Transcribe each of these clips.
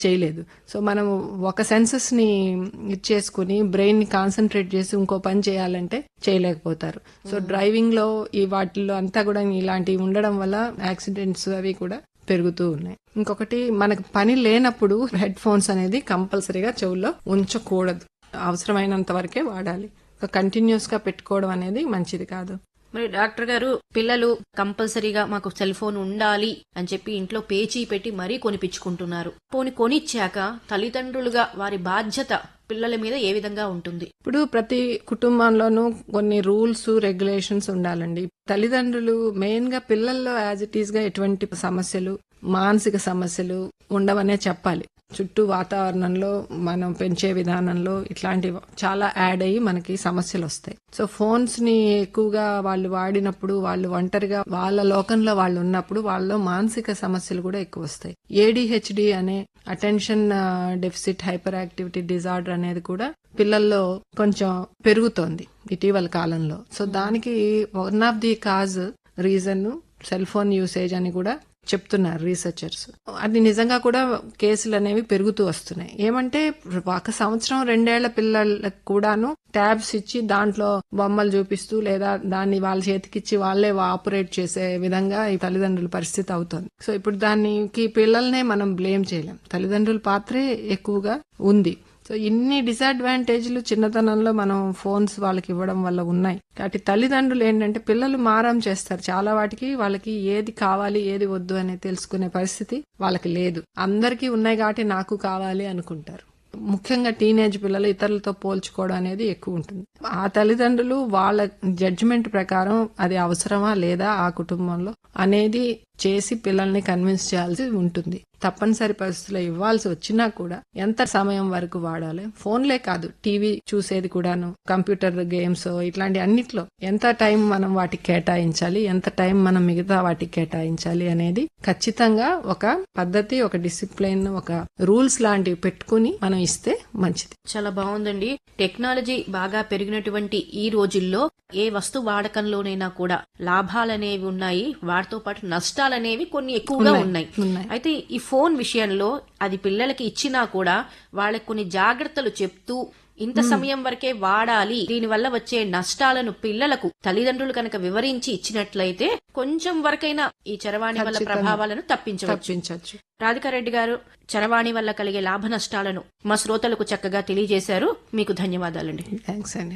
చేయలేదు సో మనం ఒక సెన్సెస్ ని ఇచ్చేసుకుని బ్రెయిన్ ని కాన్సన్ట్రేట్ చేసి ఇంకో పని చేయాలంటే చేయలేకపోతారు సో డ్రైవింగ్ లో ఈ వాటిల్లో అంతా కూడా ఇలాంటివి ఉండడం వల్ల యాక్సిడెంట్స్ అవి కూడా పెరుగుతూ ఉన్నాయి ఇంకొకటి మనకు పని లేనప్పుడు హెడ్ ఫోన్స్ అనేది కంపల్సరీగా చెవుల్లో ఉంచకూడదు అవసరమైనంత వరకే వాడాలి కంటిన్యూస్ గా పెట్టుకోవడం అనేది మంచిది కాదు మరి డాక్టర్ గారు పిల్లలు కంపల్సరీగా మాకు సెల్ ఫోన్ ఉండాలి అని చెప్పి ఇంట్లో పేచీ పెట్టి మరీ కొనిపించుకుంటున్నారు పోని కొనిచ్చాక తల్లిదండ్రులుగా వారి బాధ్యత పిల్లల మీద ఏ విధంగా ఉంటుంది ఇప్పుడు ప్రతి కుటుంబంలోనూ కొన్ని రూల్స్ రెగ్యులేషన్స్ ఉండాలండి తల్లిదండ్రులు మెయిన్ గా పిల్లల్లో యాజ్ ఇట్ ఈస్ గా ఎటువంటి సమస్యలు మానసిక సమస్యలు ఉండవనే చెప్పాలి చుట్టూ వాతావరణంలో మనం పెంచే విధానంలో ఇట్లాంటివి చాలా యాడ్ అయ్యి మనకి సమస్యలు వస్తాయి సో ఫోన్స్ ని ఎక్కువగా వాళ్ళు వాడినప్పుడు వాళ్ళు ఒంటరిగా వాళ్ళ లోకంలో వాళ్ళు ఉన్నప్పుడు వాళ్ళలో మానసిక సమస్యలు కూడా ఎక్కువ వస్తాయి ఏడిహెచ్డి అనే attention deficit hyperactivity disorder అనేది కూడా పిల్లల్లో కొంచెం పెరుగుతోంది ఇటీవల కాలంలో సో దానికి one of the cause reason cell phone usage అని కూడా చెప్తున్నారు రీసెర్చర్స్ అది నిజంగా కూడా కేసులు అనేవి పెరుగుతూ వస్తున్నాయి ఏమంటే ఒక సంవత్సరం రెండేళ్ల పిల్లలకు కూడాను ట్యాబ్స్ ఇచ్చి దాంట్లో బొమ్మలు చూపిస్తూ లేదా దాన్ని వాళ్ళ చేతికిచ్చి వాళ్ళే ఆపరేట్ చేసే విధంగా ఈ తల్లిదండ్రుల పరిస్థితి అవుతుంది సో ఇప్పుడు దానికి పిల్లల్నే మనం బ్లేమ్ చేయలేం తల్లిదండ్రుల పాత్రే ఎక్కువగా ఉంది సో ఇన్ని డిసడ్వాంటేజ్లు చిన్నతనంలో మనం ఫోన్స్ వాళ్ళకి ఇవ్వడం వల్ల ఉన్నాయి కాబట్టి తల్లిదండ్రులు ఏంటంటే పిల్లలు మారం చేస్తారు చాలా వాటికి వాళ్ళకి ఏది కావాలి ఏది వద్దు అనేది తెలుసుకునే పరిస్థితి వాళ్ళకి లేదు అందరికీ ఉన్నాయి కాబట్టి నాకు కావాలి అనుకుంటారు ముఖ్యంగా టీనేజ్ పిల్లలు ఇతరులతో పోల్చుకోవడం అనేది ఎక్కువ ఉంటుంది ఆ తల్లిదండ్రులు వాళ్ళ జడ్జిమెంట్ ప్రకారం అది అవసరమా లేదా ఆ కుటుంబంలో అనేది చేసి పిల్లల్ని కన్విన్స్ చేయాల్సి ఉంటుంది తప్పనిసరి పరిస్థితుల్లో ఇవ్వాల్సి వచ్చినా కూడా ఎంత సమయం వరకు వాడాలి ఫోన్లే కాదు టీవీ చూసేది కూడాను కంప్యూటర్ గేమ్స్ ఇట్లాంటి అన్నిట్లో ఎంత టైం మనం వాటికి కేటాయించాలి ఎంత టైం మనం మిగతా వాటికి కేటాయించాలి అనేది ఖచ్చితంగా ఒక పద్ధతి ఒక డిసిప్లిన్ ఒక రూల్స్ లాంటివి పెట్టుకుని మనం ఇస్తే మంచిది చాలా బాగుందండి టెక్నాలజీ బాగా పెరిగినటువంటి ఈ రోజుల్లో ఏ వస్తు వాడకంలోనైనా కూడా లాభాలనేవి ఉన్నాయి వాటితో పాటు నష్టాలనేవి కొన్ని ఎక్కువగా ఉన్నాయి ఉన్నాయి. అయితే ఈ ఫోన్ విషయంలో అది పిల్లలకి ఇచ్చినా కూడా వాళ్ళకి కొన్ని జాగ్రత్తలు చెప్తూ ఇంత సమయం వరకే వాడాలి దీని వల్ల వచ్చే నష్టాలను పిల్లలకు తల్లిదండ్రులు కనుక వివరించి ఇచ్చినట్లయితే కొంచెం వరకైనా ఈ చరవాణి వల్ల ఖచ్చితంగా. ప్రభావాలను తప్పించవచ్చు తప్పించవచ్చు రాధికారెడ్డి గారు చరవాణి వల్ల కలిగే లాభ నష్టాలను మా శ్రోతలకు చక్కగా తెలియజేశారు మీకు ధన్యవాదాలండి థ్యాంక్స్ అండి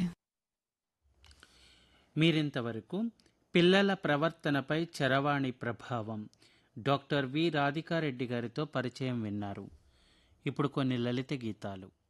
మీరింతవరకు పిల్లల ప్రవర్తనపై చరవాణి ప్రభావం డాక్టర్ వి రాధికారెడ్డి గారితో పరిచయం విన్నారు ఇప్పుడు కొన్ని లలిత గీతాలు